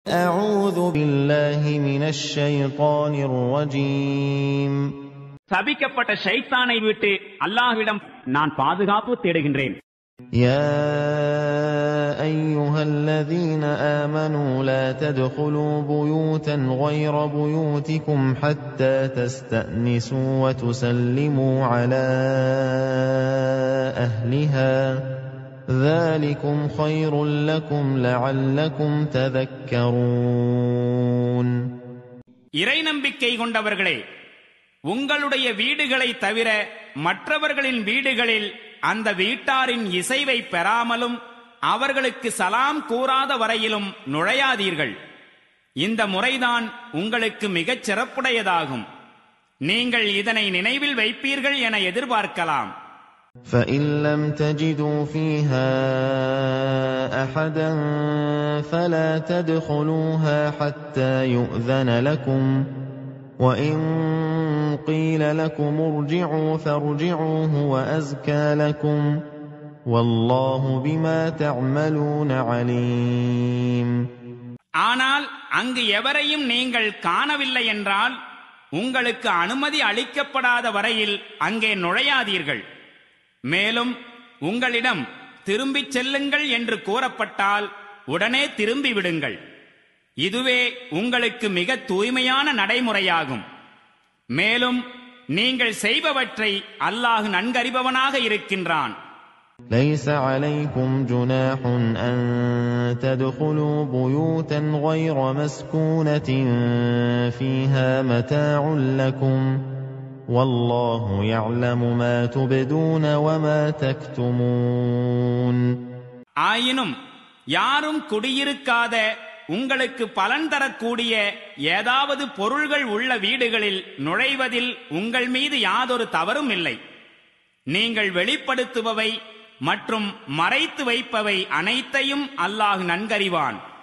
أعوذ بالله من الشيطان الرجيم சபிக்கப்பட்ட ஷைத்தானை விட்டு அல்லாஹ்விடம் நான் பாதுகாப்பு தேடுகின்றேன் يا أيها الذين آمنوا لا تدخلوا بيوتا غير بيوتكم حتى تستأنسوا وتسلموا على أهلها ذلكم خير لكم لعلكم تذكرون இறை நம்பிக்கை கொண்டவர்களே உங்களுடைய வீடுகளை தவிர மற்றவர்களின் வீடுகளில் அந்த வீட்டாரின் இசைவை பெறாமலும் அவர்களுக்கு சலாம் கூறாத வரையிலும் நுழையாதீர்கள் இந்த முறைதான் உங்களுக்கு மிகச் சிறப்புடையதாகும் நீங்கள் இதனை நினைவில் வைப்பீர்கள் என எதிர்பார்க்கலாம் فإن لم تجدوا فيها أحدا فلا تدخلوها حتى يؤذن لكم وإن قيل لكم ارجعوا فارجعوا هو أزكى لكم والله بما تعملون عليم ஆனால் அங்கு எவரையும் நீங்கள் காணவில்லை என்றால் உங்களுக்கு அனுமதி அளிக்கப்படாத வரையில் அங்கே நுழையாதீர்கள் மேலும் உங்களிடம் திரும்பிச் செல்லுங்கள் என்று கூறப்பட்டால் உடனே திரும்பி விடுங்கள் இதுவே உங்களுக்கு மிக தூய்மையான நடைமுறையாகும் மேலும் நீங்கள் செய்பவற்றை அல்லாஹ் நன்கறிபவனாக இருக்கின்றான் ليس عليكم جناح أن تدخلوا بيوتا غير مسكونة فيها متاع لكم والله يعلم ما تبدون وما تكتمون ஆயினும் யாரும் குடியிருக்காத உங்களுக்கு பலன் தரக்கூடிய ஏதாவது பொருள்கள் உள்ள வீடுகளில் நுழைவதில் உங்கள் மீது யாதொரு தவறும் இல்லை நீங்கள் வெளிப்படுத்துபவை மற்றும் மறைத்து வைப்பவை அனைத்தையும் அல்லாஹ் நன்கறிவான்